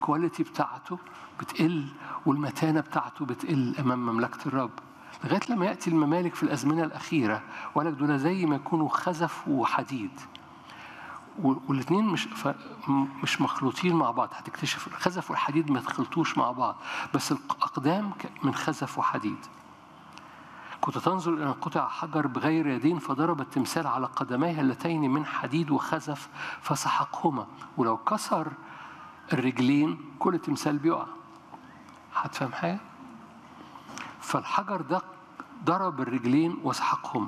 الكواليتي بتاعته بتقل والمتانة بتاعته بتقل أمام مملكة الرب لغاية لما يأتي الممالك في الأزمنة الأخيرة ولك دول زي ما يكونوا خزف وحديد والاثنين مش مش مخلوطين مع بعض هتكتشف الخزف والحديد ما يتخلطوش مع بعض بس الأقدام من خزف وحديد كنت تنظر إلى قطع حجر بغير يدين فضرب التمثال على قدميها اللتين من حديد وخزف فسحقهما ولو كسر الرجلين كل تمثال بيقع هتفهم حاجة؟ فالحجر ده ضرب الرجلين وسحقهما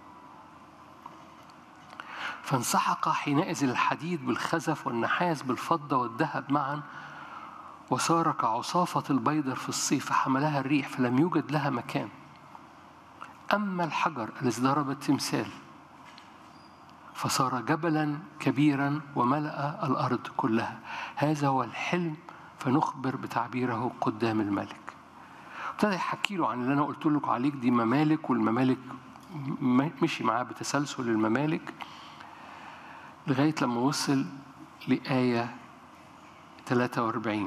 فانسحق حينئذ الحديد بالخزف والنحاس بالفضة والذهب معا وصار كعصافة البيضر في الصيف فحملها الريح فلم يوجد لها مكان أما الحجر الذي ضرب التمثال فصار جبلا كبيرا وملأ الأرض كلها هذا هو الحلم فنخبر بتعبيره قدام الملك ابتدى يحكي له عن اللي أنا قلت لكم عليك دي ممالك والممالك مشي معاه بتسلسل الممالك لغاية لما وصل لآية 43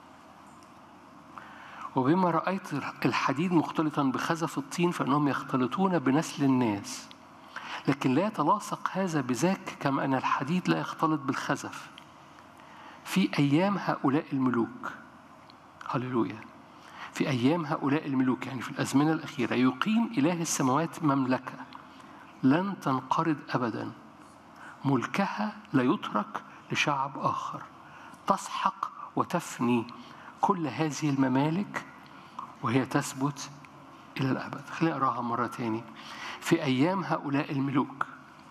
وبما رأيت الحديد مختلطا بخزف الطين فإنهم يختلطون بنسل الناس لكن لا يتلاصق هذا بذاك كما أن الحديد لا يختلط بالخزف في أيام هؤلاء الملوك هللويا في أيام هؤلاء الملوك يعني في الأزمنة الأخيرة يقيم إله السماوات مملكة لن تنقرض أبدا ملكها لا يترك لشعب آخر تسحق وتفني كل هذه الممالك وهي تثبت إلى الأبد خلينا أقراها مرة تاني في أيام هؤلاء الملوك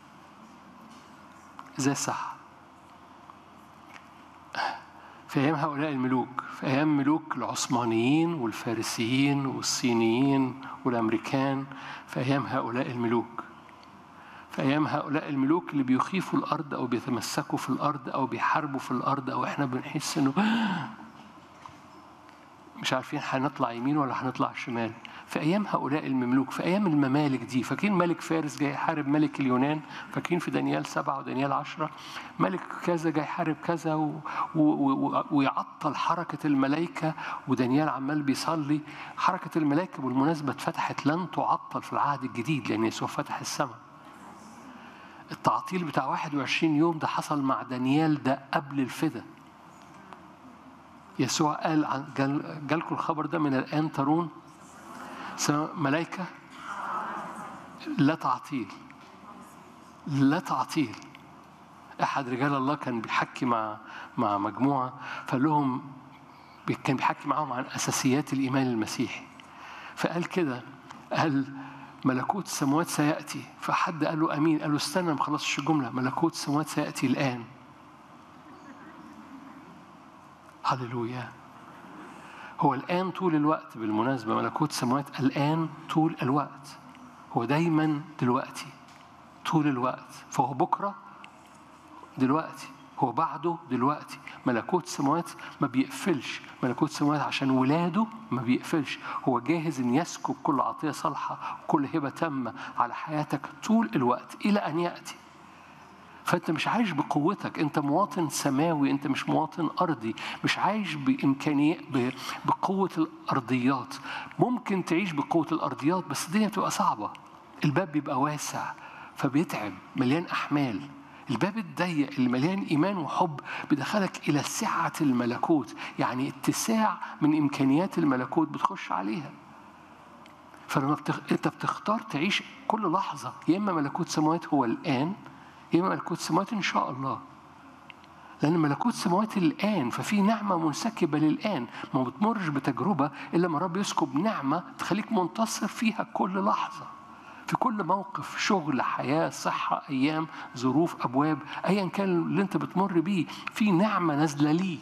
زي صح في أيام هؤلاء الملوك في أيام ملوك العثمانيين والفارسيين والصينيين والأمريكان في أيام هؤلاء الملوك في أيام هؤلاء الملوك اللي بيخيفوا الأرض أو بيتمسكوا في الأرض أو بيحاربوا في الأرض أو إحنا بنحس إنه مش عارفين هنطلع يمين ولا هنطلع شمال في ايام هؤلاء المملوك في ايام الممالك دي فاكرين ملك فارس جاي يحارب ملك اليونان فاكرين في دانيال سبعة ودانيال عشرة ملك كذا جاي يحارب كذا و... و... و... ويعطل حركة الملائكة ودانيال عمال بيصلي حركة الملائكة بالمناسبة اتفتحت لن تعطل في العهد الجديد لأن يسوع فتح السماء التعطيل بتاع 21 يوم ده حصل مع دانيال ده قبل الفدا يسوع قال عن جالكم الخبر ده من الآن ترون ملائكة لا تعطيل لا تعطيل أحد رجال الله كان بيحكي مع مع مجموعة فقال لهم كان بيحكي معاهم عن أساسيات الإيمان المسيحي فقال كده قال ملكوت السماوات سيأتي فحد قال له أمين قال له استنى ما خلصش الجملة ملكوت السماوات سيأتي الآن هللويا هو الآن طول الوقت بالمناسبة ملكوت السماوات الآن طول الوقت هو دايما دلوقتي طول الوقت فهو بكرة دلوقتي هو بعده دلوقتي ملكوت السماوات ما بيقفلش ملكوت السماوات عشان ولاده ما بيقفلش هو جاهز ان يسكب كل عطيه صالحه وكل هبه تامه على حياتك طول الوقت الى ان ياتي فانت مش عايش بقوتك انت مواطن سماوي انت مش مواطن ارضي مش عايش بامكانيه بقوه الارضيات ممكن تعيش بقوه الارضيات بس الدنيا بتبقى صعبه الباب بيبقى واسع فبيتعب مليان احمال الباب الضيق اللي مليان ايمان وحب بيدخلك الى سعه الملكوت يعني اتساع من امكانيات الملكوت بتخش عليها فلما بتخ... انت بتختار تعيش كل لحظه يا اما ملكوت سماوات هو الان يا اما ملكوت سماوات ان شاء الله لأن ملكوت سماوات الآن ففي نعمة منسكبة للآن ما بتمرش بتجربة إلا ما رب يسكب نعمة تخليك منتصر فيها كل لحظة في كل موقف شغل حياة صحة أيام ظروف أبواب أيا كان اللي أنت بتمر بيه في نعمة نازلة ليه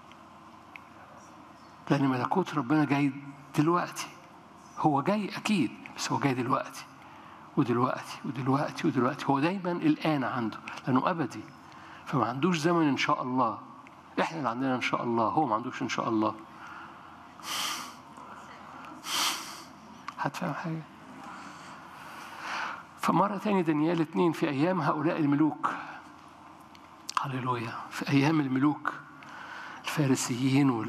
لأن ملكوت ربنا جاي دلوقتي هو جاي أكيد بس هو جاي دلوقتي ودلوقتي ودلوقتي ودلوقتي هو دايما الآن عنده لأنه أبدي فما عندوش زمن إن شاء الله إحنا اللي عندنا إن شاء الله هو ما عندوش إن شاء الله هتفهم حاجة فمرة تانية دانيال اتنين في أيام هؤلاء الملوك هللويا في أيام الملوك الفارسيين